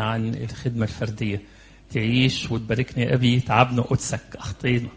عن الخدمة الفردية تعيش وتباركني يا أبي تعبنا قدسك أخطينا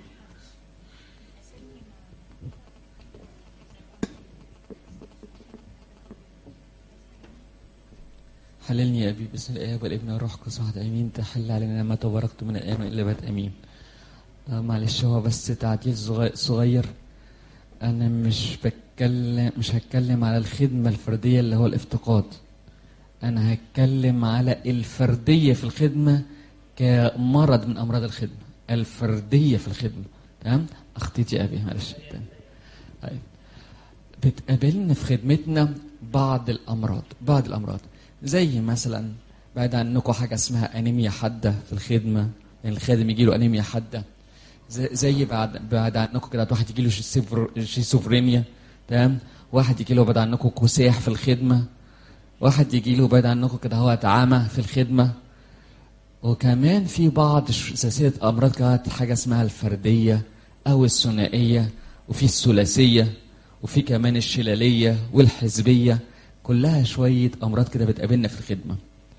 حللني يا أبي باسم الآب والابن والروح القدس واحد آمين تحل علينا ما تباركت من الآن إلا بات آمين آه معلش هو بس تعديل صغير, صغير أنا مش بتكلم مش هتكلم على الخدمة الفردية اللي هو الافتقاد أنا هتكلم على الفردية في الخدمة كمرض من أمراض الخدمة الفردية في الخدمة تمام أخطيت يا أبي معلش تاني طيب بتقابلنا في خدمتنا بعض الأمراض بعض الأمراض زي مثلا بعد عنكم حاجة اسمها أنيميا حادة في الخدمة يعني الخادم يجي له أنيميا حادة زي, زي بعد بعد عنكم كده واحد يجي له شيزوفرينيا تمام واحد يجي له بعد عنكم كساح في الخدمة واحد يجي له بعد عنكم كده هو عامة في الخدمة وكمان في بعض سلسلة أمراض كانت حاجة اسمها الفردية أو الثنائية وفي الثلاثية وفي كمان الشلالية والحزبية كلها شوية أمراض كده بتقابلنا في الخدمة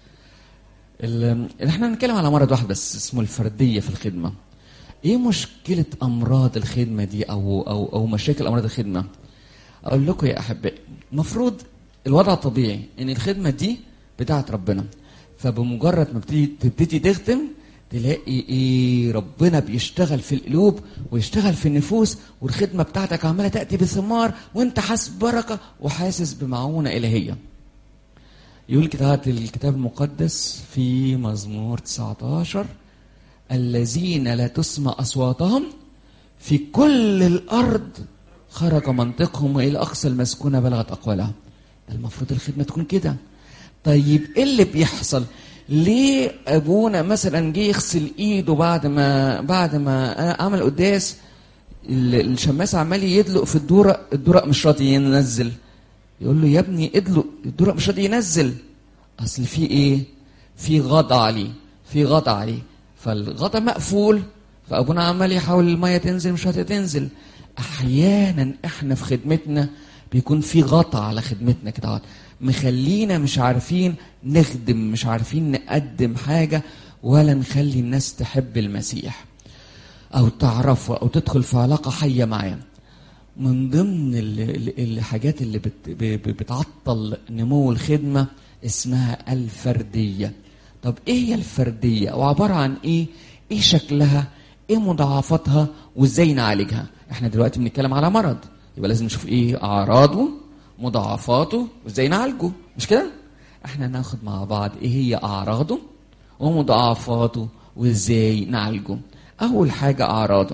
اللي احنا هنتكلم على مرض واحد بس اسمه الفردية في الخدمة ايه مشكلة أمراض الخدمة دي أو أو أو مشاكل أمراض الخدمة؟ أقول لكم يا أحبائي المفروض الوضع الطبيعي إن الخدمة دي بتاعت ربنا فبمجرد ما بتبتدي تبتدي تخدم تلاقي ايه ربنا بيشتغل في القلوب ويشتغل في النفوس والخدمه بتاعتك عماله تاتي بثمار وانت حاسس بركه وحاسس بمعونه الهيه. يقول كده الكتاب المقدس في مزمور 19 الذين لا تسمع اصواتهم في كل الارض خرج منطقهم والى اقصى المسكونه بلغت اقوالها. المفروض الخدمه تكون كده. طيب ايه اللي بيحصل؟ ليه ابونا مثلا جه يغسل ايده بعد ما بعد ما عمل قداس الشماس عمال يدلق في الدورق الدورق مش راضي ينزل يقول له يا ابني ادلق الدورق مش راضي ينزل اصل في ايه في غطا عليه في غطا عليه فالغطا مقفول فابونا عمال يحاول الميه تنزل مش هتنزل احيانا احنا في خدمتنا بيكون في غطا على خدمتنا كده مخلينا مش عارفين نخدم مش عارفين نقدم حاجة ولا نخلي الناس تحب المسيح أو تعرفه أو تدخل في علاقة حية معاه من ضمن الحاجات اللي بتعطل نمو الخدمة اسمها الفردية طب ايه هي الفردية وعبارة عن ايه ايه شكلها ايه مضاعفاتها وازاي نعالجها احنا دلوقتي بنتكلم على مرض يبقى لازم نشوف ايه اعراضه مضاعفاته وازاي نعالجه مش كده احنا ناخد مع بعض ايه هي اعراضه ومضاعفاته وازاي نعالجه اول حاجه اعراضه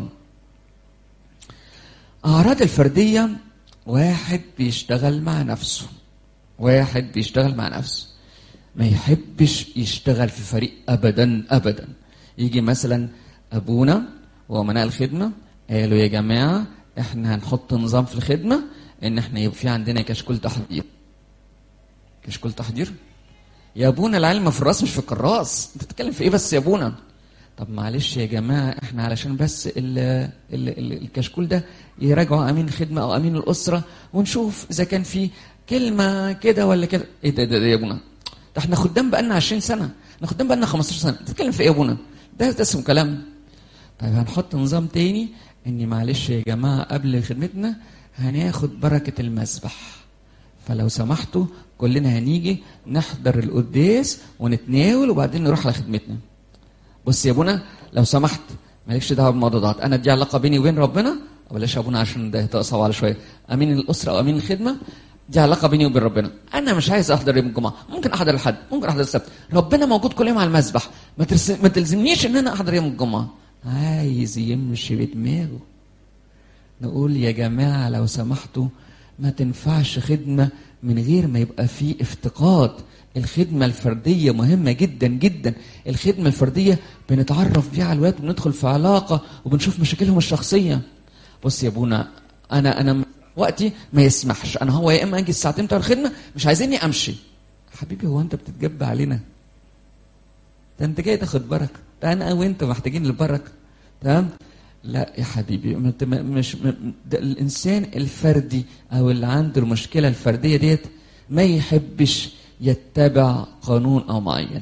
اعراض الفرديه واحد بيشتغل مع نفسه واحد بيشتغل مع نفسه ما يحبش يشتغل في فريق ابدا ابدا يجي مثلا ابونا وامناء الخدمه قالوا يا جماعه احنا هنحط نظام في الخدمه ان احنا يبقى في عندنا كشكول تحضير كشكول تحضير يا ابونا العلم في الراس مش في الكراس انت بتتكلم في ايه بس يا ابونا طب معلش يا جماعه احنا علشان بس ال ال ال الكشكول ده يراجعوا امين الخدمه او امين الاسره ونشوف اذا كان في كلمه كده ولا كده ايه ده, ده, ده يا ابونا ده احنا خدام بقالنا 20 سنه احنا خدام بقالنا 15 سنه بتتكلم في ايه يا ابونا ده ده اسمه كلام طيب هنحط نظام تاني ان معلش يا جماعه قبل خدمتنا هناخد بركة المسبح فلو سمحتوا كلنا هنيجي نحضر القداس ونتناول وبعدين نروح على خدمتنا بص يا ابونا لو سمحت مالكش دعوه بالموضوع ده انا دي علاقه بيني وبين ربنا بلاش ابونا عشان ده تقصى على شويه امين الاسره او امين الخدمه دي علاقه بيني وبين ربنا انا مش عايز احضر يوم الجمعه ممكن احضر الحد ممكن احضر السبت ربنا موجود كل يوم على المسبح ما, ترس... ما تلزمنيش ان انا احضر يوم الجمعه عايز يمشي بدماغه نقول يا جماعة لو سمحتوا ما تنفعش خدمة من غير ما يبقى في افتقاد الخدمة الفردية مهمة جدا جدا الخدمة الفردية بنتعرف بيها على الولاد وبندخل في علاقة وبنشوف مشاكلهم الشخصية بص يا ابونا انا انا وقتي ما يسمحش انا هو يا اما اجي الساعتين بتوع الخدمة مش عايزيني امشي حبيبي هو انت بتتجب علينا ده انت جاي تاخد بركة ده انا وانت محتاجين البركة تمام لا يا حبيبي مش ده الانسان الفردي او اللي عنده المشكله الفرديه ديت ما يحبش يتبع قانون او معين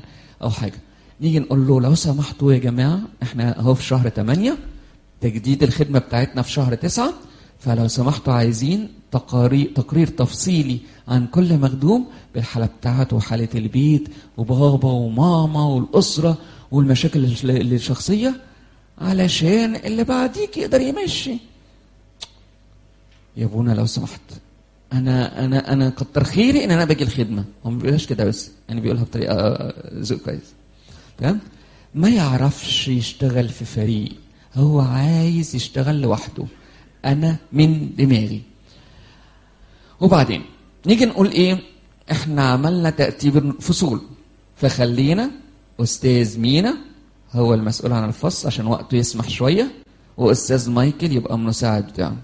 او حاجه نيجي نقول له لو سمحتوا يا جماعه احنا اهو في شهر 8 تجديد الخدمه بتاعتنا في شهر 9 فلو سمحتوا عايزين تقارير تقرير تفصيلي عن كل مخدوم بالحاله بتاعته وحاله البيت وبابا وماما والاسره والمشاكل الش- الشخصيه علشان اللي بعديك يقدر يمشي يا ابونا لو سمحت انا انا انا كتر خيري ان انا باجي الخدمه هو ما بيقولهاش كده بس يعني بيقولها بطريقه آه، ذوق كويس تمام ما يعرفش يشتغل في فريق هو عايز يشتغل لوحده انا من دماغي وبعدين نيجي نقول ايه احنا عملنا ترتيب الفصول فخلينا استاذ مينا هو المسؤول عن الفصل عشان وقته يسمح شويه واستاذ مايكل يبقى المساعد بتاعه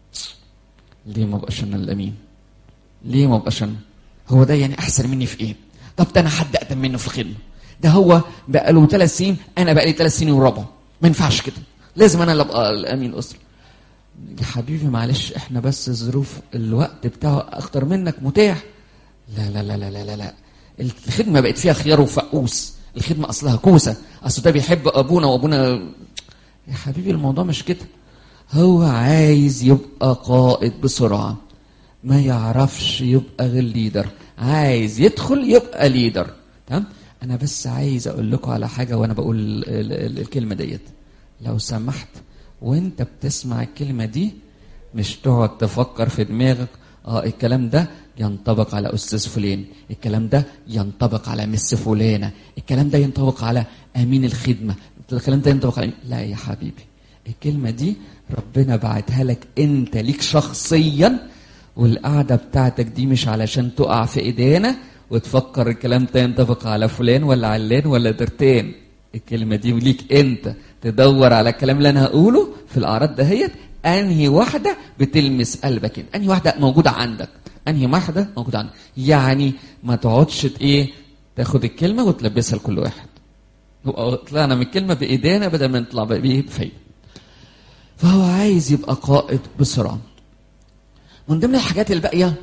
ليه ما بقاش انا الامين ليه ما بقاش انا هو ده يعني احسن مني في ايه طب ده انا حد اقدم منه في الخدمه ده هو بقى له ثلاث سنين انا بقى لي ثلاث سنين وربع ما ينفعش كده لازم انا اللي ابقى الامين الاسره يا حبيبي معلش احنا بس ظروف الوقت بتاعه اكتر منك متاح لا لا لا لا لا لا, لا. الخدمه بقت فيها خيار وفقوس الخدمه اصلها كوسه اصل ده بيحب ابونا وابونا يا حبيبي الموضوع مش كده هو عايز يبقى قائد بسرعه ما يعرفش يبقى غير ليدر عايز يدخل يبقى ليدر تمام انا بس عايز اقول لكم على حاجه وانا بقول ال- ال- الكلمه ديت لو سمحت وانت بتسمع الكلمه دي مش تقعد تفكر في دماغك اه الكلام ده ينطبق على استاذ فلان الكلام ده ينطبق على مس فلانه الكلام ده ينطبق على امين الخدمه الكلام ده ينطبق على لا يا حبيبي الكلمه دي ربنا بعتها لك انت ليك شخصيا والقعده بتاعتك دي مش علشان تقع في ايدينا وتفكر الكلام ده ينطبق على فلان ولا علان ولا درتين الكلمه دي ليك انت تدور على الكلام اللي انا هقوله في الاعراض دهيت انهي واحده بتلمس قلبك انت انهي واحده موجوده عندك انهي واحده موجوده عندك يعني ما تقعدش ت- ايه تاخد الكلمه وتلبسها لكل واحد يبقى طلعنا من الكلمه بايدينا بدل ما نطلع بايه بفايده فهو عايز يبقى قائد بسرعه من ضمن الحاجات الباقيه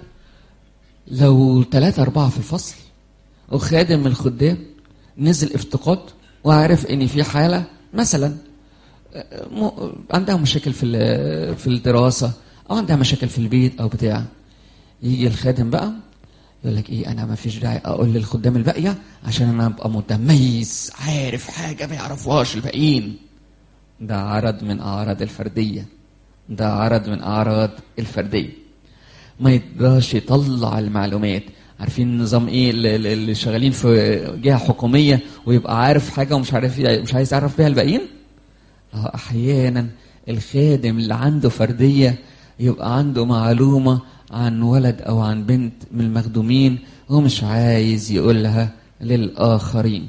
لو ثلاثة أربعة في الفصل وخادم من الخدام نزل افتقاد وعارف إن في حالة مثلا آه، م- عندها مشاكل في ال- في الدراسة أو عندها مشاكل في البيت أو بتاع يجي الخادم بقى يقول لك إيه أنا ما فيش داعي أقول للخدام الباقية عشان أنا أبقى متميز عارف حاجة ما يعرفوهاش الباقيين ده عرض من أعراض الفردية ده عرض من أعراض الفردية ما يقدرش يطلع المعلومات عارفين نظام ايه اللي- اللي اللي شغالين في جهه حكوميه ويبقى عارف حاجه ومش عارف مش عايز يعرف بيها الباقيين اه احيانا الخادم اللي عنده فرديه يبقى عنده معلومه عن ولد او عن بنت من المخدومين هو مش عايز يقولها للاخرين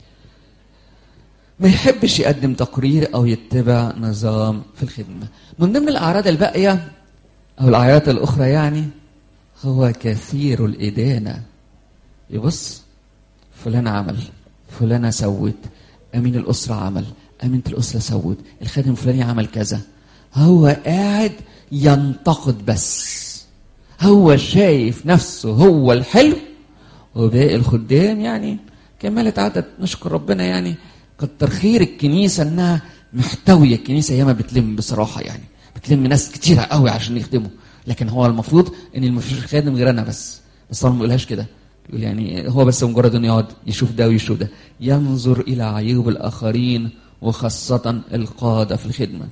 ما يحبش يقدم تقرير او يتبع نظام في الخدمه من ضمن الاعراض الباقيه او الاعراض الاخرى يعني هو كثير الادانه يبص فلان عمل فلانه سوت امين الاسره عمل امينه الاسره سوت الخادم الفلاني عمل كذا هو قاعد ينتقد بس هو شايف نفسه هو الحلو وباقي الخدام يعني كمالة عدد نشكر ربنا يعني كتر خير الكنيسة انها محتوية الكنيسة ياما بتلم بصراحة يعني بتلم ناس كتيرة قوي عشان يخدموا لكن هو المفروض ان مفيش خادم غير انا بس بس هو ما بيقولهاش كده يقول يعني هو بس مجرد انه يقعد يشوف ده ويشوف ده ينظر الى عيوب الاخرين وخاصة القادة في الخدمة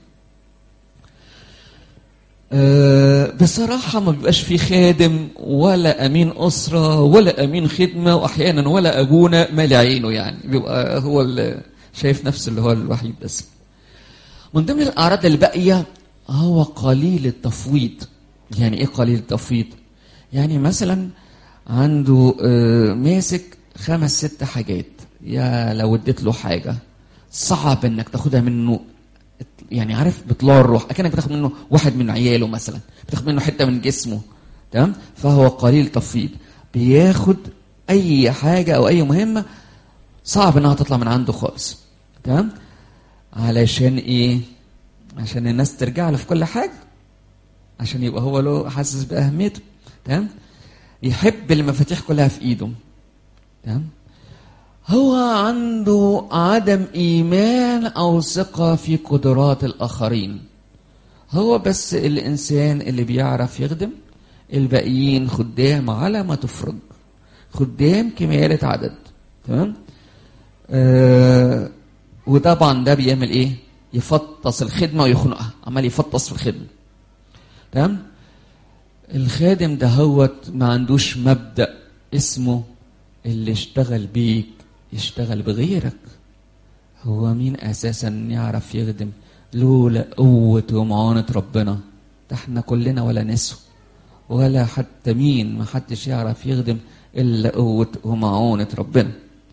أه بصراحة ما بيبقاش في خادم ولا أمين أسرة ولا أمين خدمة وأحيانا ولا أبونا مالي عينه يعني بيبقى هو اللي شايف نفسه اللي هو الوحيد بس من ضمن الأعراض الباقية هو قليل التفويض يعني إيه قليل التفويض؟ يعني مثلا عنده آه، ماسك خمس ست حاجات يا لو اديت له حاجة صعب انك تاخدها منه يعني عارف بطلوع الروح اكنك بتاخد منه واحد من عياله مثلا بتاخد منه حته من جسمه تمام فهو قليل تفويض بياخد اي حاجه او اي مهمه صعب انها تطلع من عنده خالص تمام علشان ايه عشان الناس ترجع له في كل حاجه عشان يبقى هو له حاسس باهميته تمام يحب المفاتيح كلها في ايده تمام هو عنده عدم ايمان او ثقه في قدرات الاخرين هو بس الانسان اللي بيعرف يخدم الباقيين خدام على ما تفرض خدام كمالة عدد تمام آه وطبعا ده بيعمل ايه يفطس الخدمه ويخنقها عمال يفطس في الخدمه تمام الخادم ده هوت ما عندوش مبدا اسمه اللي اشتغل بيك يشتغل بغيرك هو مين اساسا يعرف يخدم لولا قوة ومعونة ربنا ده احنا كلنا ولا نسو ولا حتى مين ما حدش يعرف يخدم الا قوة ومعونة ربنا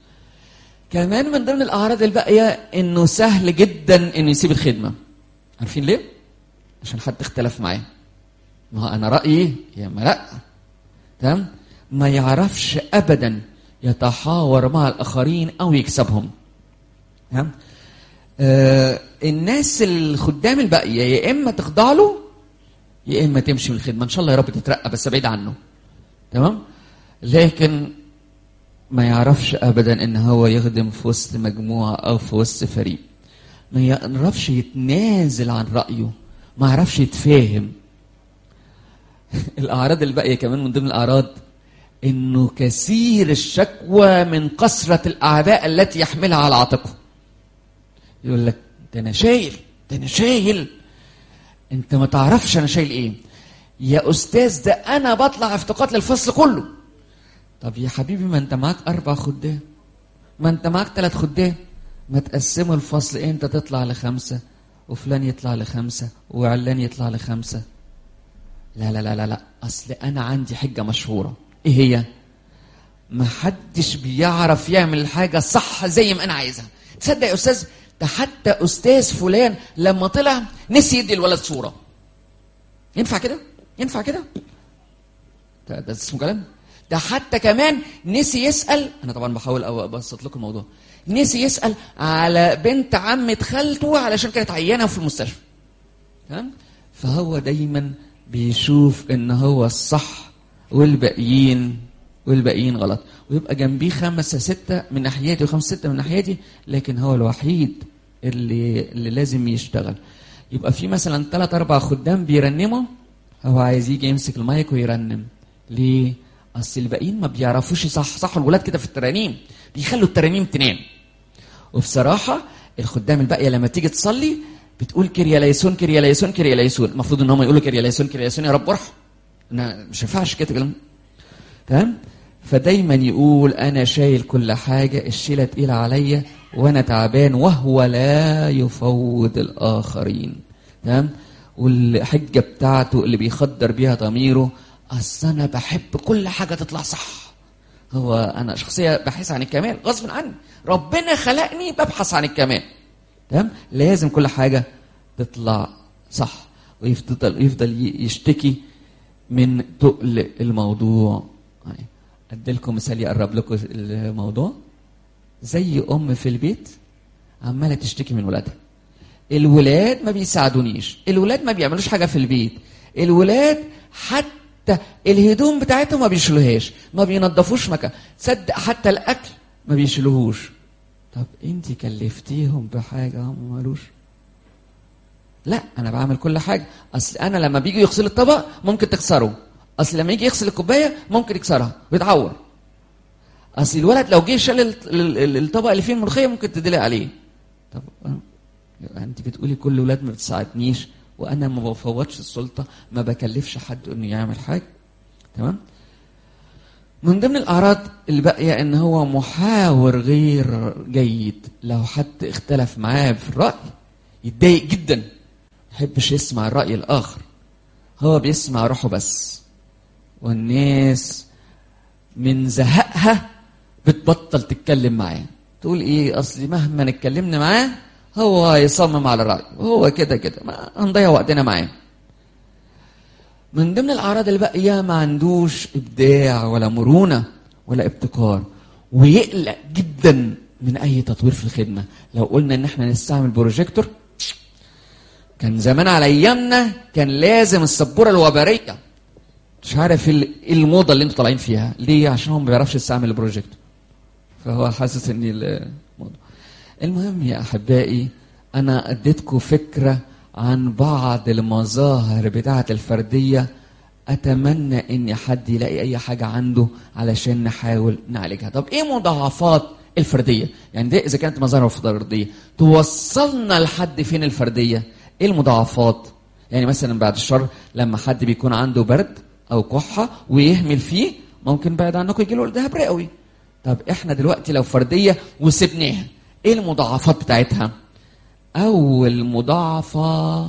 كمان من ضمن الاعراض الباقية انه سهل جدا انه يسيب الخدمة عارفين ليه؟ عشان حد اختلف معاه ما هو انا رأيي يا ما لا تمام ما يعرفش ابدا يتحاور مع الاخرين او يكسبهم تمام آه الناس الخدام الباقيه يا اما تخضع له يا اما تمشي من الخدمه ان شاء الله يا رب تترقى بس بعيد عنه تمام لكن ما يعرفش ابدا ان هو يخدم في وسط مجموعه او في وسط فريق ما يعرفش يتنازل عن رايه ما يعرفش يتفاهم الاعراض الباقيه كمان من ضمن الاعراض انه كثير الشكوى من كثره الاعباء التي يحملها على عاتقه يقول لك ده انا شايل ده انا شايل انت ما تعرفش انا شايل ايه يا استاذ ده انا بطلع افتقاد للفصل كله طب يا حبيبي ما انت معاك اربع خدام ما انت معاك ثلاث خدام ما تقسموا الفصل انت تطلع لخمسه وفلان يطلع لخمسه وعلان يطلع لخمسه لا لا لا لا لا اصل انا عندي حجه مشهوره ايه هي ما حدش بيعرف يعمل الحاجه صح زي ما انا عايزها تصدق يا استاذ ده حتى استاذ فلان لما طلع نسي يدي الولد صوره ينفع كده ينفع كده ده, ده اسمه كلام ده حتى كمان نسي يسال انا طبعا بحاول ابسط لكم الموضوع نسي يسال على بنت عمه خالته علشان كانت عيانه في المستشفى تمام فهو دايما بيشوف ان هو الصح والباقيين والباقيين غلط ويبقى جنبيه خمسة ستة من ناحيتي وخمسة ستة من ناحيتي لكن هو الوحيد اللي اللي لازم يشتغل يبقى في مثلا ثلاث أربع خدام بيرنموا هو عايز يجي يمسك المايك ويرنم ليه؟ أصل الباقيين ما بيعرفوش صح صح الولاد كده في الترانيم بيخلوا الترانيم تنام وبصراحة الخدام الباقية لما تيجي تصلي بتقول كيريا ليسون كيريا ليسون كيريا ليسون المفروض ان هم يقولوا كيريا ليسون كيريا ليسون يا رب ارحم مش ينفعش كده كلام تمام فدايما يقول انا شايل كل حاجه الشيله تقيله عليا وانا تعبان وهو لا يفوض الاخرين تمام والحجه بتاعته اللي بيخدر بيها ضميره اصل انا بحب كل حاجه تطلع صح هو انا شخصيه بحث عن الكمال غصب عني ربنا خلقني ببحث عن الكمال تمام لازم كل حاجه تطلع صح ويفضل يفضل يشتكي من تقل الموضوع ادي لكم مثال يقرب لكم الموضوع زي ام في البيت عماله تشتكي من ولادها الولاد ما بيساعدونيش الولاد ما بيعملوش حاجه في البيت الولاد حتى الهدوم بتاعتهم ما بيشيلوهاش ما بينظفوش مكان تصدق حتى الاكل ما بيشيلوهوش طب انت كلفتيهم بحاجه هم ما مالوش لا انا بعمل كل حاجه اصل انا لما بيجي يغسل الطبق ممكن تكسره اصل لما يجي يغسل الكوبايه ممكن يكسرها ويتعور اصل الولد لو جه شال الطبق اللي فيه الملوخيه ممكن تدلق عليه طب انت بتقولي كل الولاد ما بتساعدنيش وانا ما بفوتش السلطه ما بكلفش حد انه يعمل حاجه تمام من ضمن الاعراض اللي باقيه ان هو محاور غير جيد لو حد اختلف معاه في الراي يتضايق جدا ما يحبش يسمع الراي الاخر هو بيسمع روحه بس والناس من زهقها بتبطل تتكلم معاه تقول ايه اصلي مهما اتكلمنا معاه هو هيصمم على رايه وهو كده كده ما هنضيع وقتنا معاه من ضمن الاعراض اللي باقيه ما عندوش ابداع ولا مرونه ولا ابتكار ويقلق جدا من اي تطوير في الخدمه لو قلنا ان احنا نستعمل بروجيكتور كان زمان على ايامنا كان لازم السبوره الوبريه مش عارف ايه الموضه اللي انتوا طالعين فيها ليه عشان هو ما بيعرفش يستعمل البروجيكتور فهو حاسس ان الموضوع المهم يا احبائي انا اديتكم فكره عن بعض المظاهر بتاعه الفرديه اتمنى ان حد يلاقي اي حاجه عنده علشان نحاول نعالجها طب ايه مضاعفات الفرديه يعني ده اذا كانت مظاهر فرديه توصلنا لحد فين الفرديه ايه المضاعفات يعني مثلا بعد الشر لما حد بيكون عنده برد او كحه ويهمل فيه ممكن بعد عنكم يجي له التهاب رئوي طب احنا دلوقتي لو فرديه وسبناها ايه المضاعفات بتاعتها اول مضاعفه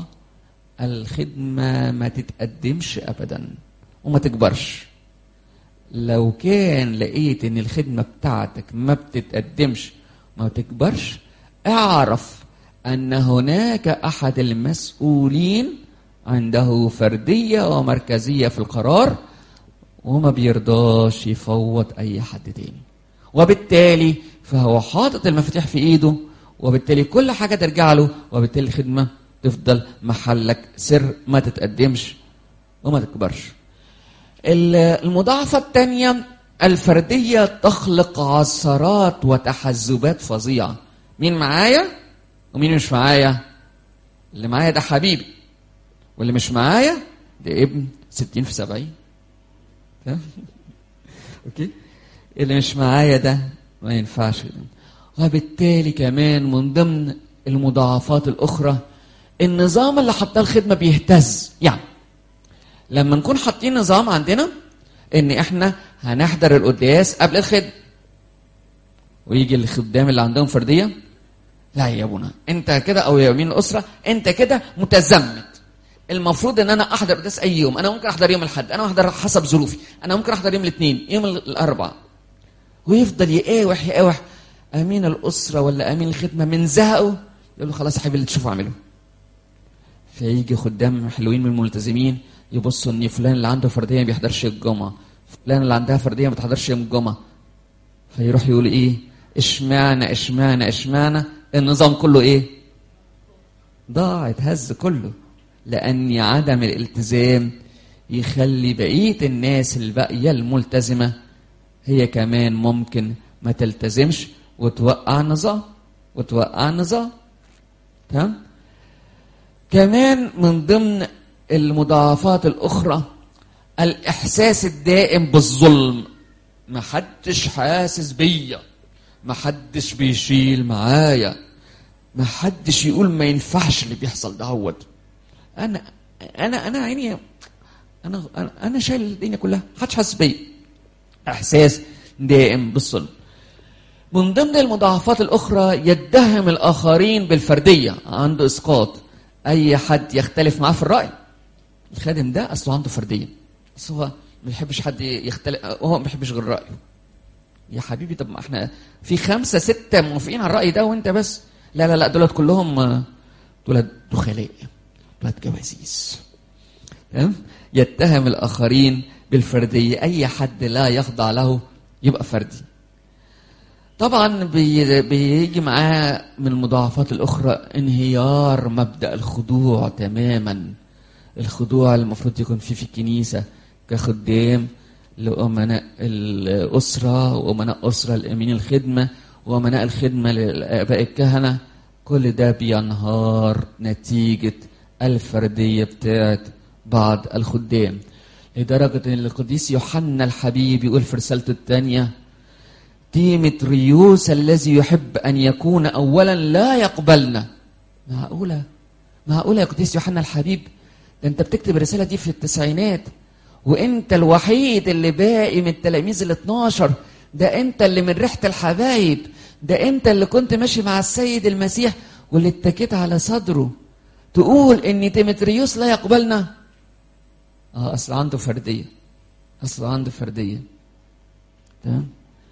الخدمه ما تتقدمش ابدا وما تكبرش لو كان لقيت ان الخدمه بتاعتك ما بتتقدمش ما تكبرش اعرف ان هناك احد المسؤولين عنده فرديه ومركزيه في القرار وما بيرضاش يفوض اي حد تاني وبالتالي فهو حاطط المفاتيح في ايده وبالتالي كل حاجه ترجع له وبالتالي الخدمه تفضل محلك سر ما تتقدمش وما تكبرش المضاعفه الثانيه الفرديه تخلق عثرات وتحزبات فظيعه مين معايا ومين مش معايا اللي معايا ده حبيبي واللي مش معايا ده ابن ستين في سبعين فاهم اوكي اللي مش معايا ده ما ينفعش ده. وبالتالي كمان من ضمن المضاعفات الاخرى النظام اللي حطاه الخدمه بيهتز يعني لما نكون حاطين نظام عندنا ان احنا هنحضر القداس قبل الخدمه ويجي الخدام اللي عندهم فرديه لا يا ابونا انت كده او يا يمين الاسره انت كده متزمت المفروض ان انا احضر قداس اي يوم انا ممكن احضر يوم الاحد انا احضر حسب ظروفي انا ممكن احضر يوم الاثنين يوم الاربعاء ويفضل يقاوح يقاوح امين الاسره ولا امين الخدمه من زهقه يقول له خلاص يا حبيبي اللي تشوفه اعمله فيجي خدام حلوين من الملتزمين يبصوا ان فلان اللي عنده فرديه ما بيحضرش الجمعه فلان اللي عندها فرديه ما بتحضرش يوم الجمعه فيروح يقول ايه اشمعنى اشمعنى اشمعنى النظام كله ايه ضاع اتهز كله لان عدم الالتزام يخلي بقيه الناس الباقيه الملتزمه هي كمان ممكن ما تلتزمش وتوقع النظام وتوقع النظام تمام كمان من ضمن المضاعفات الاخرى الاحساس الدائم بالظلم ما حدش حاسس بيا ما حدش بيشيل معايا ما حدش يقول ما ينفعش اللي بيحصل دهوت انا انا انا عيني انا انا, أنا شايل الدنيا كلها محدش حاسس بيا احساس دائم بالظلم من ضمن المضاعفات الاخرى يتهم الاخرين بالفرديه عنده اسقاط اي حد يختلف معاه في الراي الخادم ده اصله عنده فرديه بس هو ما بيحبش حد يختلف هو ما بيحبش غير رايه يا حبيبي طب ما احنا في خمسه سته موافقين على الراي ده وانت بس لا لا لا دولت كلهم دولت دخلاء دولت جواسيس تمام يتهم الاخرين بالفرديه اي حد لا يخضع له يبقى فردي طبعا بي بيجي معاه من المضاعفات الاخرى انهيار مبدا الخضوع تماما الخضوع المفروض يكون فيه في الكنيسه كخدام لأمناء الأسرة وأمناء أسرة لأمين الخدمة وأمناء الخدمة لآباء الكهنة كل ده بينهار نتيجة الفردية بتاعت بعض الخدام لدرجة أن القديس يوحنا الحبيب يقول في رسالته الثانية ديمتريوس الذي يحب أن يكون أولا لا يقبلنا معقولة معقولة يا قديس يوحنا الحبيب ده أنت بتكتب الرسالة دي في التسعينات وانت الوحيد اللي باقي من التلاميذ ال 12 ده انت اللي من ريحه الحبايب ده انت اللي كنت ماشي مع السيد المسيح واللي اتكيت على صدره تقول ان تيمتريوس لا يقبلنا اه اصل عنده فرديه اصل عنده فرديه تمام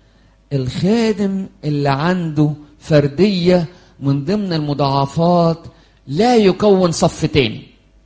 الخادم اللي عنده فرديه من ضمن المضاعفات لا يكون صف تاني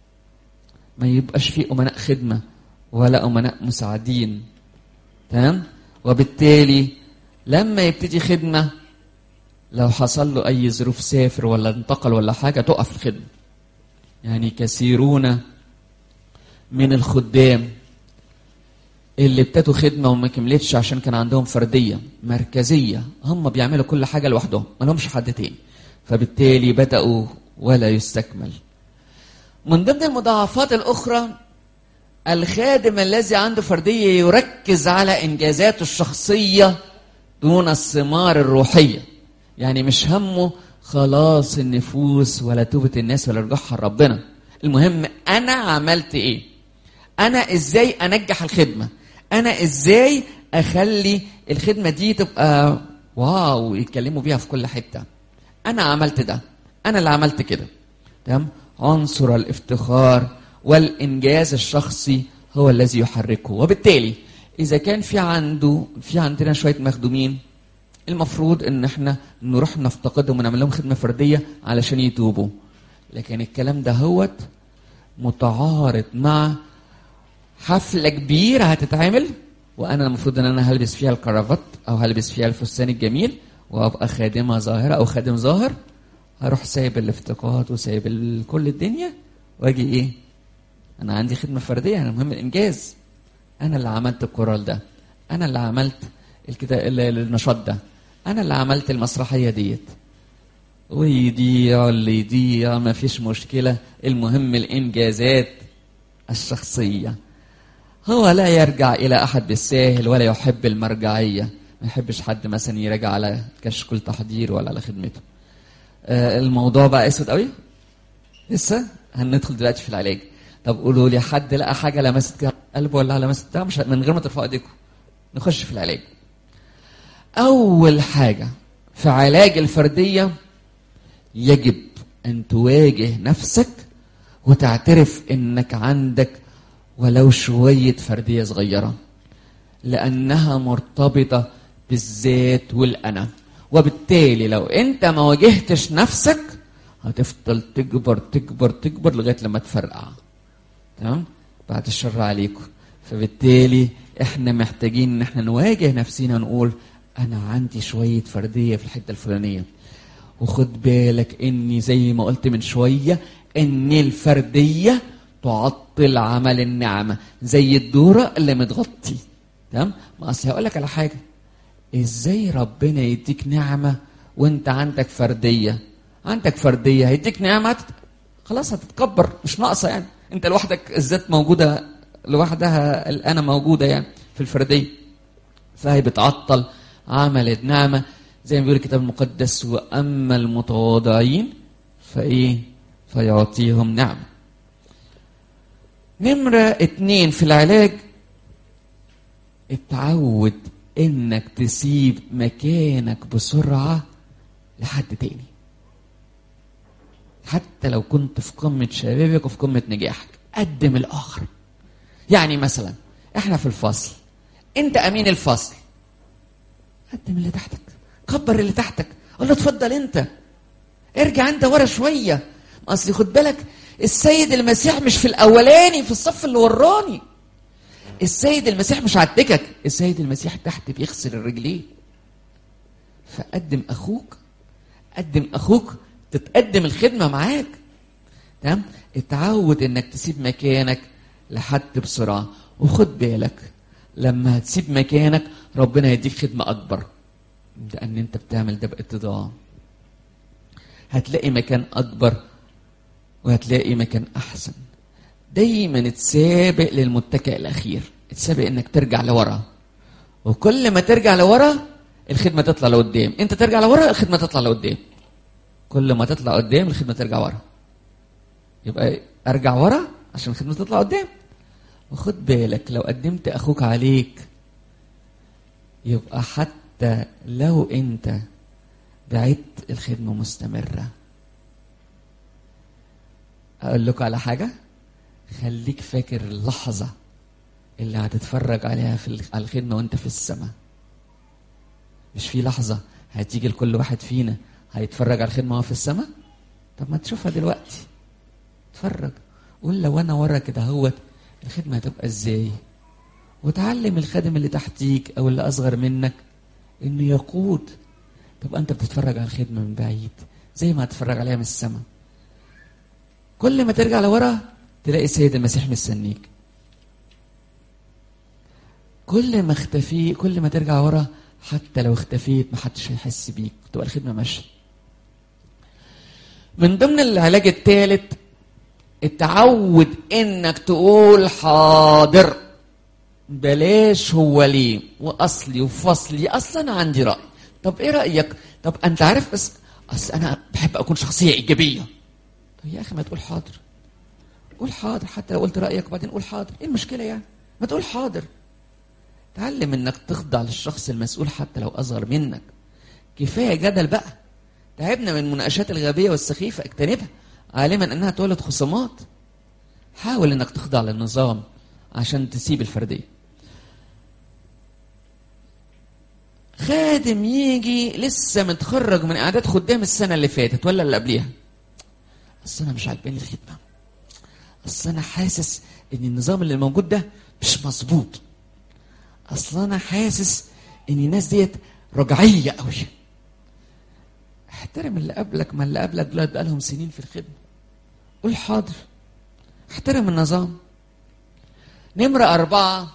ما يبقاش فيه امناء خدمه ولا امناء مساعدين تمام وبالتالي لما يبتدي خدمه لو حصل له اي ظروف سافر ولا انتقل ولا حاجه تقف الخدمه يعني كثيرون من الخدام اللي ابتدوا خدمة وما كملتش عشان كان عندهم فردية مركزية هم بيعملوا كل حاجة لوحدهم ما لهمش حد تاني فبالتالي بدأوا ولا يستكمل من ضمن المضاعفات الأخرى الخادم الذي عنده فردية يركز على إنجازاته الشخصية دون الثمار الروحية يعني مش همه خلاص النفوس ولا توبة الناس ولا رجوعها لربنا المهم أنا عملت إيه أنا إزاي أنجح الخدمة أنا إزاي أخلي الخدمة دي تبقى واو يتكلموا بيها في كل حتة أنا عملت ده أنا اللي عملت كده تمام عنصر الافتخار والإنجاز الشخصي هو الذي يحركه وبالتالي إذا كان في عنده في عندنا شوية مخدومين المفروض إن إحنا نروح نفتقدهم ونعمل لهم خدمة فردية علشان يتوبوا لكن الكلام ده هوت متعارض مع حفلة كبيرة هتتعمل وأنا المفروض إن أنا هلبس فيها الكرافات أو هلبس فيها الفستان الجميل وأبقى خادمة ظاهرة أو خادم ظاهر هروح سايب الافتقاد وسايب ال- كل الدنيا واجي ايه؟ انا عندي خدمه فرديه انا مهم الانجاز انا اللي عملت الكورال ده انا اللي عملت الكتاب النشاط ده انا اللي عملت المسرحيه ديت ويضيع اللي يضيع ما فيش مشكله المهم الانجازات الشخصيه هو لا يرجع الى احد بالساهل ولا يحب المرجعيه ما يحبش حد مثلا يراجع على كشكول تحضير ولا على خدمته آه، الموضوع بقى اسود قوي لسه هندخل دلوقتي في العلاج طب قولوا لي حد لقى حاجه لمست كده قلبه ولا لمست بتاع مش من غير ما ترفعوا ايديكم نخش في العلاج اول حاجه في علاج الفرديه يجب ان تواجه نفسك وتعترف انك عندك ولو شويه فرديه صغيره لانها مرتبطه بالذات والانا وبالتالي لو انت ما واجهتش نفسك هتفضل تكبر تكبر تكبر لغايه لما تفرقع تمام بعد الشر عليكم فبالتالي احنا محتاجين ان احنا نواجه نفسينا ونقول انا عندي شويه فرديه في الحته الفلانيه وخد بالك اني زي ما قلت من شويه ان الفرديه تعطل عمل النعمه زي الدوره اللي متغطي تمام ما اصل هقول لك على حاجه ازاي ربنا يديك نعمه وانت عندك فرديه عندك فرديه هيديك نعمه هتت... خلاص هتتكبر مش ناقصه يعني انت لوحدك الذات موجوده لوحدها الانا موجوده يعني في الفرديه فهي بتعطل عمل النعمه زي ما بيقول الكتاب المقدس واما المتواضعين فايه فيعطيهم نعمه نمرة اتنين في العلاج اتعود انك تسيب مكانك بسرعة لحد تاني حتى لو كنت في قمة شبابك وفي قمة نجاحك قدم الآخر يعني مثلا احنا في الفصل انت امين الفصل قدم اللي تحتك كبر اللي تحتك قول له اتفضل انت ارجع انت ورا شويه اصل خد بالك السيد المسيح مش في الاولاني في الصف اللي وراني السيد المسيح مش عتكك السيد المسيح تحت بيغسل الرجلين فقدم اخوك قدم اخوك تتقدم الخدمه معاك تمام اتعود انك تسيب مكانك لحد بسرعه وخد بالك لما هتسيب مكانك ربنا يديك خدمه اكبر لان انت بتعمل ده باتضاع هتلاقي مكان اكبر وهتلاقي مكان احسن دايما تسابق للمتكئ الاخير تسابق انك ترجع لورا وكل ما ترجع لورا الخدمه تطلع لقدام انت ترجع لورا الخدمه تطلع لقدام كل ما تطلع قدام الخدمه ترجع ورا يبقى ارجع ورا عشان الخدمه تطلع قدام وخد بالك لو قدمت اخوك عليك يبقى حتى لو انت بعدت الخدمه مستمره اقول لكم على حاجه خليك فاكر اللحظه اللي هتتفرج عليها في على الخدمه وانت في السماء مش في لحظه هتيجي لكل واحد فينا هيتفرج على الخدمه وهو في السماء طب ما تشوفها دلوقتي اتفرج قول لو انا ورا كده اهوت الخدمه هتبقى ازاي وتعلم الخادم اللي تحتيك او اللي اصغر منك انه يقود تبقى انت بتتفرج على الخدمه من بعيد زي ما هتتفرج عليها من السماء كل ما ترجع لورا تلاقي السيد المسيح مستنيك كل ما اختفي كل ما ترجع ورا حتى لو اختفيت محدش هيحس بيك تبقى الخدمه ماشيه من ضمن العلاج الثالث اتعود انك تقول حاضر بلاش هو ليه واصلي وفصلي اصلا انا عندي راي طب ايه رايك طب انت عارف بس اصل انا بحب اكون شخصيه ايجابيه طب يا اخي ما تقول حاضر قول حاضر حتى لو قلت رايك وبعدين قول حاضر ايه المشكله يعني ما تقول حاضر تعلم انك تخضع للشخص المسؤول حتى لو اصغر منك كفايه جدل بقى تعبنا من المناقشات الغبيه والسخيفه اجتنبها عالما انها تولد خصومات حاول انك تخضع للنظام عشان تسيب الفرديه خادم يجي لسه متخرج من اعداد خدام السنه اللي فاتت ولا اللي قبليها اصل انا مش عاجباني الخدمه اصل انا حاسس ان النظام اللي موجود ده مش مظبوط اصل انا حاسس ان الناس ديت رجعيه قوي احترم اللي قبلك ما اللي قبلك دول بقالهم سنين في الخدمه قول حاضر احترم النظام نمرة أربعة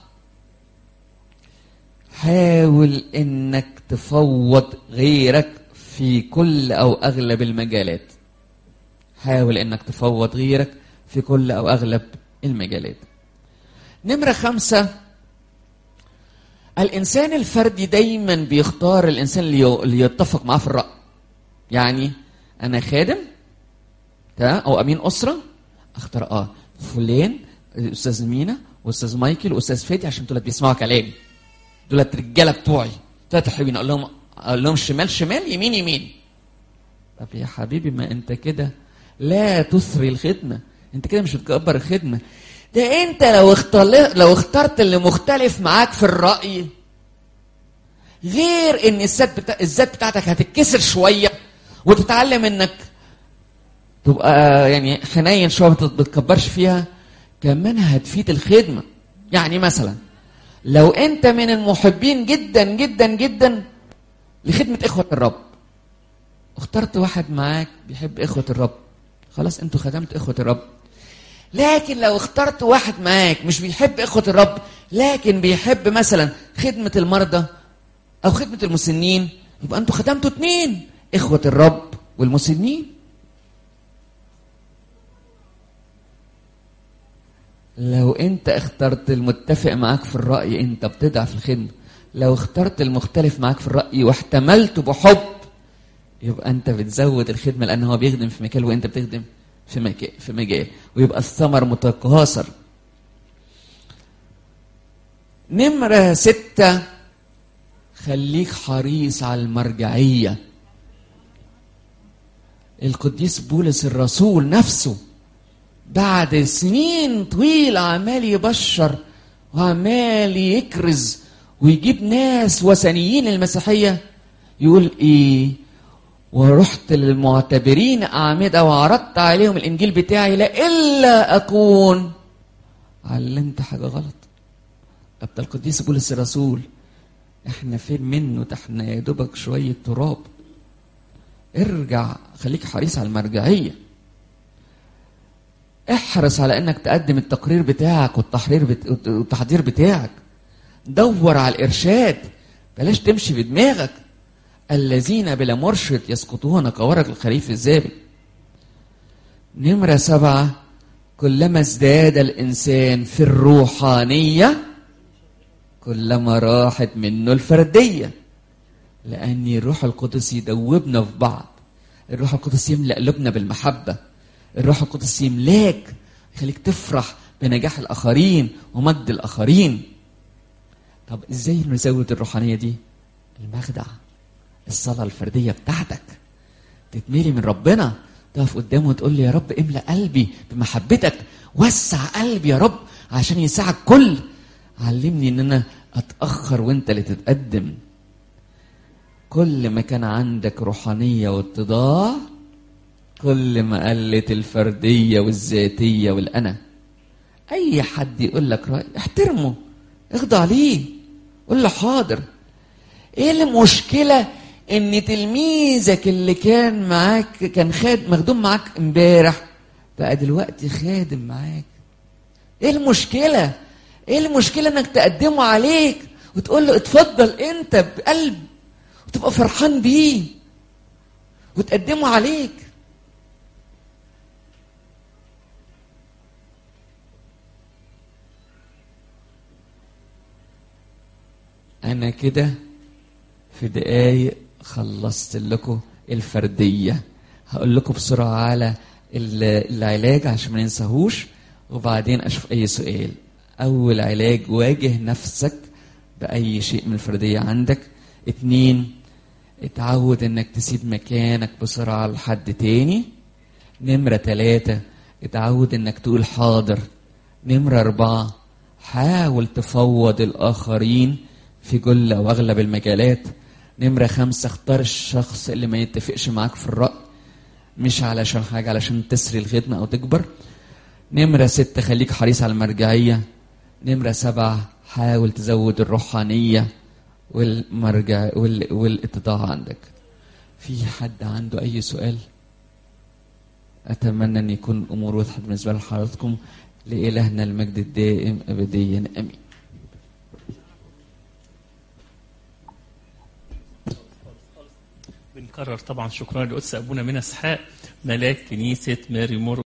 حاول إنك تفوض غيرك في كل أو أغلب المجالات حاول إنك تفوض غيرك في كل أو أغلب المجالات نمرة خمسة الإنسان الفردي دايما بيختار الإنسان اللي اللي يتفق معاه في الرأي يعني أنا خادم تمام أو أمين أسرة أختار آه فلان الأستاذ مينا واستاذ مايكل واستاذ فادي عشان دولت بيسمعوا كلامي دولت الرجاله بتوعي دولت الحلوين اقول لهم اقول لهم شمال شمال يمين يمين طب يا حبيبي ما انت كده لا تثري الخدمه انت كده مش بتكبر الخدمه ده انت لو اختار لو اخترت اللي مختلف معاك في الراي غير ان الذات بتا... الذات بتاعتك هتتكسر شويه وتتعلم انك تبقى يعني حنين شويه ما بتكبرش فيها كمان هتفيد الخدمه يعني مثلا لو انت من المحبين جدا جدا جدا لخدمه اخوه الرب اخترت واحد معاك بيحب اخوه الرب خلاص انتوا خدمت اخوه الرب لكن لو اخترت واحد معاك مش بيحب اخوه الرب لكن بيحب مثلا خدمه المرضى او خدمه المسنين يبقى انتوا خدمتوا اتنين اخوه الرب والمسنين لو انت اخترت المتفق معاك في الرأي انت بتضعف الخدمة لو اخترت المختلف معاك في الرأي واحتملته بحب يبقى انت بتزود الخدمة لان هو بيخدم في مكان وانت بتخدم في مكان في مجال ويبقى الثمر متكاثر نمرة ستة خليك حريص على المرجعية القديس بولس الرسول نفسه بعد سنين طويلة عمال يبشر وعمال يكرز ويجيب ناس وثنيين المسيحية يقول ايه ورحت للمعتبرين أعمدة وعرضت عليهم الإنجيل بتاعي لا إلا أكون علمت حاجة غلط أبدا القديس بولس الرسول احنا فين منه ده احنا يا دوبك شوية تراب ارجع خليك حريص على المرجعيه احرص على انك تقدم التقرير بتاعك والتحرير بت... والتحضير بتاعك دور على الارشاد بلاش تمشي بدماغك الذين بلا مرشد يسقطون كورق الخريف الزابل نمرة سبعة كلما ازداد الإنسان في الروحانية كلما راحت منه الفردية لأن الروح القدس يدوبنا في بعض الروح القدس يملأ قلوبنا بالمحبة الروح القدس يملاك يخليك تفرح بنجاح الآخرين ومجد الآخرين طب ازاي نزود الروحانية دي المخدع الصلاة الفردية بتاعتك تتملي من ربنا تقف قدامه وتقول لي يا رب املأ قلبي بمحبتك وسع قلبي يا رب عشان يسعك كل علمني ان انا اتأخر وانت اللي تتقدم كل ما كان عندك روحانية واتضاع كل ما قلت الفردية والذاتية والأنا أي حد يقول لك رأي احترمه اخضع ليه قول له حاضر ايه المشكلة ان تلميذك اللي كان معاك كان خاد مخدوم معاك امبارح بقى دلوقتي خادم معاك ايه المشكلة ايه المشكله انك تقدمه عليك وتقول له اتفضل انت بقلب وتبقى فرحان بيه وتقدمه عليك انا كده في دقايق خلصت لكم الفرديه هقول لكم بسرعه على ال- العلاج عشان ما ننساهوش وبعدين اشوف اي سؤال اول علاج واجه نفسك باي شيء من الفرديه عندك اتنين اتعود انك تسيب مكانك بسرعه لحد تاني نمره تلاتة اتعود انك تقول حاضر نمره اربعه حاول تفوض الاخرين في كل او اغلب المجالات نمره خمسه اختار الشخص اللي ما يتفقش معاك في الراي مش علشان حاجه علشان تسري الخدمه او تكبر نمرة ستة خليك حريص على المرجعية نمرة سبعة حاول تزود الروحانية والمرجع وال... والاتضاع عندك في حد عنده أي سؤال أتمنى أن يكون الأمور وضحت بالنسبة لحضراتكم لإلهنا المجد الدائم أبديا آمين بنكرر طبعا شكرا لقدس ابونا من اسحاق ملاك كنيسه ماري مور